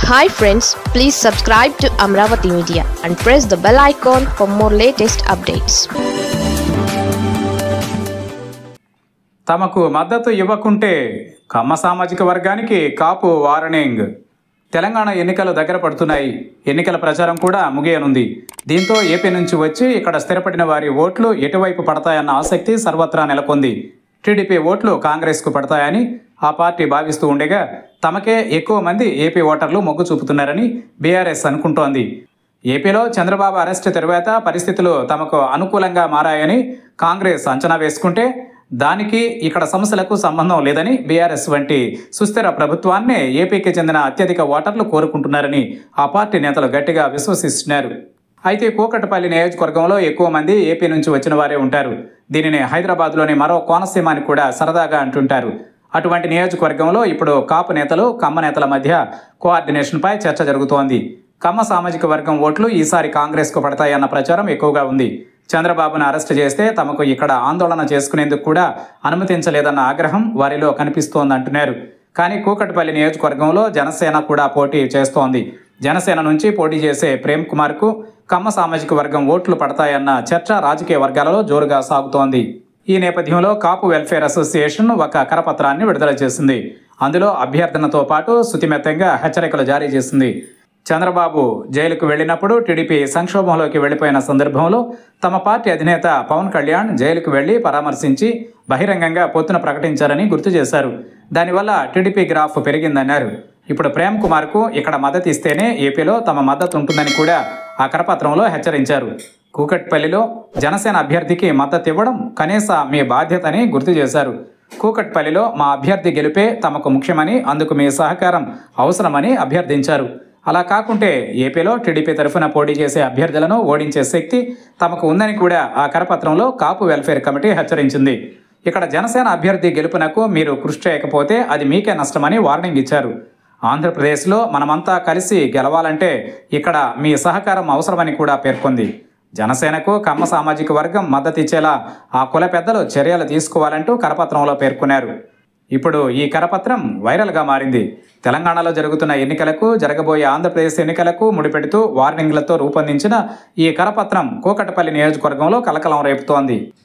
hi friends please subscribe to Amaravati media and press the bell icon for more latest updates తమకు మద్దతు ఇవ్వకుంటే కమ్మ సామాజిక వర్గానికి కాపు వార్నింగ్ తెలంగాణ ఎన్నికలు దగ్గర పడుతున్నాయి ఎన్నికల ప్రచారం కూడా ముగియనుంది దీంతో ఏపీ నుంచి వచ్చి ఇక్కడ స్థిరపడిన వారి ఓట్లు ఎటువైపు పడతాయన్న ఆసక్తి సర్వత్రా నెలకొంది టీడీపీ ఓట్లు కాంగ్రెస్కు పడతాయని ఆ పార్టీ భావిస్తూ ఉండగా తమకే ఎక్కువ మంది ఏపీ ఓటర్లు మొగ్గు చూపుతున్నారని బీఆర్ఎస్ అనుకుంటోంది ఏపీలో చంద్రబాబు అరెస్టు తరువాత పరిస్థితులు తమకు అనుకూలంగా మారాయని కాంగ్రెస్ అంచనా వేసుకుంటే దానికి ఇక్కడ సమస్యలకు సంబంధం లేదని బీఆర్ఎస్ వంటి సుస్థిర ప్రభుత్వాన్నే ఏపీకి చెందిన అత్యధిక ఓటర్లు కోరుకుంటున్నారని ఆ పార్టీ నేతలు గట్టిగా విశ్వసిస్తున్నారు అయితే కూకట్పల్లి నియోజకవర్గంలో ఎక్కువ మంది ఏపీ నుంచి వచ్చిన వారే ఉంటారు దీనిని హైదరాబాద్లోని మరో కోనసీమ అని కూడా సరదాగా అంటుంటారు అటువంటి నియోజకవర్గంలో ఇప్పుడు కాపు నేతలు కమ్మ నేతల మధ్య కోఆర్డినేషన్పై చర్చ జరుగుతోంది కమ్మ సామాజిక వర్గం ఓట్లు ఈసారి కాంగ్రెస్కు పడతాయన్న ప్రచారం ఎక్కువగా ఉంది చంద్రబాబును అరెస్ట్ చేస్తే తమకు ఇక్కడ ఆందోళన చేసుకునేందుకు కూడా అనుమతించలేదన్న ఆగ్రహం వారిలో కనిపిస్తోందంటున్నారు కానీ కూకట్పల్లి నియోజకవర్గంలో జనసేన కూడా పోటీ చేస్తోంది జనసేన నుంచి పోటీ చేసే ప్రేమ్ కుమార్కు కమ్మ సామాజిక వర్గం ఓట్లు పడతాయన్న చర్చ రాజకీయ వర్గాలలో జోరుగా సాగుతోంది ఈ నేపథ్యంలో కాపు వెల్ఫేర్ అసోసియేషన్ ఒక కరపత్రాన్ని విడుదల చేసింది అందులో అభ్యర్థనతో పాటు శుతిమెత్తంగా హెచ్చరికలు జారీ చేసింది చంద్రబాబు జైలుకు వెళ్ళినప్పుడు టీడీపీ సంక్షోభంలోకి వెళ్ళిపోయిన సందర్భంలో తమ పార్టీ అధినేత పవన్ కళ్యాణ్ జైలుకు వెళ్లి పరామర్శించి బహిరంగంగా పొత్తున ప్రకటించారని గుర్తు చేశారు దానివల్ల టీడీపీ గ్రాఫ్ పెరిగిందన్నారు ఇప్పుడు ప్రేమ్ కుమార్కు ఇక్కడ మద్దతు ఇస్తేనే ఏపీలో తమ మద్దతు ఉంటుందని కూడా ఆ కరపత్రంలో హెచ్చరించారు కూకట్పల్లిలో జనసేన అభ్యర్థికి మద్దతు ఇవ్వడం కనీస మీ బాధ్యతని గుర్తు చేశారు కూకట్పల్లిలో మా అభ్యర్థి గెలిపే తమకు ముఖ్యమని అందుకు మీ సహకారం అవసరమని అభ్యర్థించారు అలా కాకుంటే ఏపీలో టీడీపీ తరఫున పోటీ చేసే అభ్యర్థులను ఓడించే శక్తి తమకు ఉందని కూడా ఆ కరపత్రంలో కాపు వెల్ఫేర్ కమిటీ హెచ్చరించింది ఇక్కడ జనసేన అభ్యర్థి గెలుపునకు మీరు కృషి చేయకపోతే అది మీకే నష్టమని వార్నింగ్ ఇచ్చారు ఆంధ్రప్రదేశ్లో మనమంతా కలిసి గెలవాలంటే ఇక్కడ మీ సహకారం అవసరమని కూడా పేర్కొంది జనసేనకు కమ్మ సామాజిక వర్గం మద్దతిచ్చేలా ఆ కుల పెద్దలు చర్యలు తీసుకోవాలంటూ కరపత్రంలో పేర్కొన్నారు ఇప్పుడు ఈ కరపత్రం వైరల్గా మారింది తెలంగాణలో జరుగుతున్న ఎన్నికలకు జరగబోయే ఆంధ్రప్రదేశ్ ఎన్నికలకు ముడిపెడుతూ వార్నింగ్లతో రూపొందించిన ఈ కరపత్రం కూకటపల్లి నియోజకవర్గంలో కలకలం రేపుతోంది